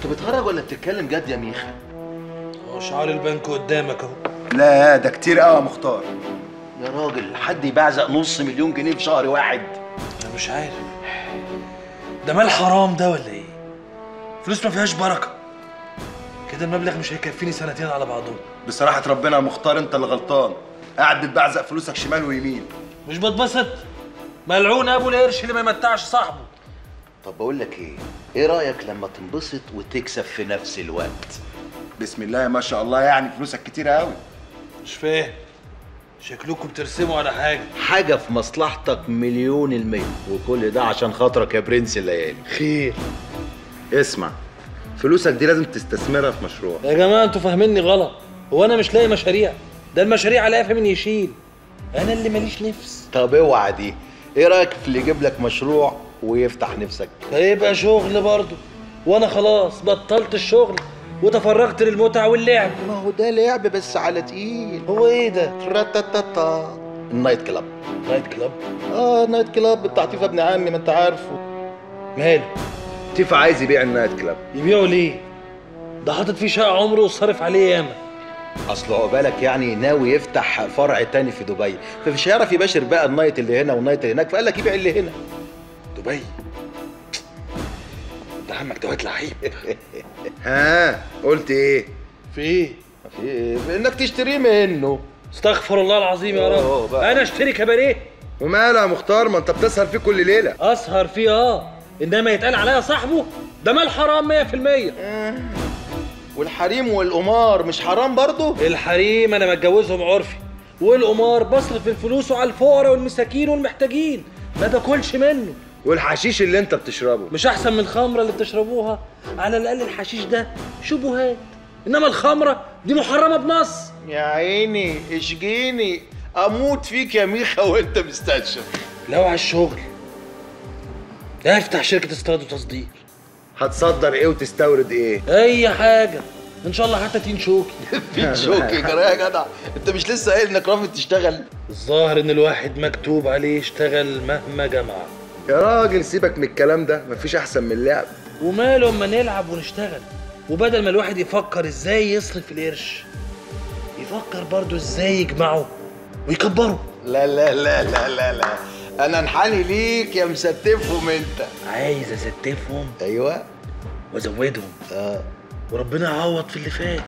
انت بتهرج ولا بتتكلم جد يا ميخا هو شعار البنك قدامك اهو لا ده كتير قوي يا مختار يا راجل حد يبعزق نص مليون جنيه في شهر واحد انا مش عارف ده مال حرام ده ولا ايه فلوس ما فيهاش بركه كده المبلغ مش هيكفيني سنتين على بعضهم بصراحة ربنا يا مختار انت اللي غلطان قاعد بتبعزق فلوسك شمال ويمين مش بتبسط ملعون ابو القرش اللي ما يمتعش صاحبه طب بقول لك ايه ايه رايك لما تنبسط وتكسب في نفس الوقت بسم الله ما شاء الله يعني فلوسك كتير قوي مش فاهم شكلكم بترسموا على حاجه حاجه في مصلحتك مليون المية وكل ده عشان خاطرك يا برنس الليالي خير اسمع فلوسك دي لازم تستثمرها في مشروع يا جماعه انتوا فاهميني غلط هو انا مش لاقي مشاريع ده المشاريع على قفا من يشيل انا اللي ماليش نفس طب اوعى دي ايه رايك في اللي يجيب لك مشروع ويفتح نفسك هيبقى شغل برضه وانا خلاص بطلت الشغل وتفرغت للمتعه واللعب ما هو ده لعب بس على تقيل هو ايه ده راتاتاتا النايت كلاب نايت كلاب اه النايت كلاب بتاع تيفا ابن عمي ما انت عارفه ماله تيفا عايز يبيع النايت كلاب يبيعوا ليه ده حاطط فيه شقه عمره وصرف عليه ياما اصل عقبالك يعني ناوي يفتح فرع تاني في دبي فمش هيعرف يباشر بقى النايت اللي هنا والنايت اللي هناك فقال لك يبيع اللي هنا دبي ده عمك ده واد لعيب ها قلت ايه في ايه في إيه؟ في انك تشتريه منه استغفر الله العظيم يا أوه رب بقى. انا اشتري كباريه وماله يا مختار ما انت بتسهر فيه كل ليله اسهر فيه اه انما يتقال عليا صاحبه ده مال حرام 100% والحريم والقمار مش حرام برضه الحريم انا متجوزهم عرفي والقمار بصرف الفلوس على الفقراء والمساكين والمحتاجين ما باكلش منه والحشيش اللي انت بتشربه مش احسن من الخمره اللي بتشربوها على الاقل الحشيش ده شبهات انما الخمره دي محرمه بنص يا عيني اشجيني اموت فيك يا ميخا وانت مستشفى لو على الشغل ده افتح شركه استيراد وتصدير هتصدر ايه وتستورد ايه اي حاجه ان شاء الله حتى تين شوكي في شوكي جرى يا جدع انت مش لسه قايل انك رافض تشتغل الظاهر ان الواحد مكتوب عليه يشتغل مهما جمع يا راجل سيبك من الكلام ده مفيش احسن من اللعب وماله اما نلعب ونشتغل وبدل ما الواحد يفكر ازاي يصرف القرش يفكر برضو ازاي يجمعه ويكبره لا لا لا لا لا لا انا انحني ليك يا مستفهم انت عايز استفهم ايوه وازودهم اه وربنا يعوض في اللي فات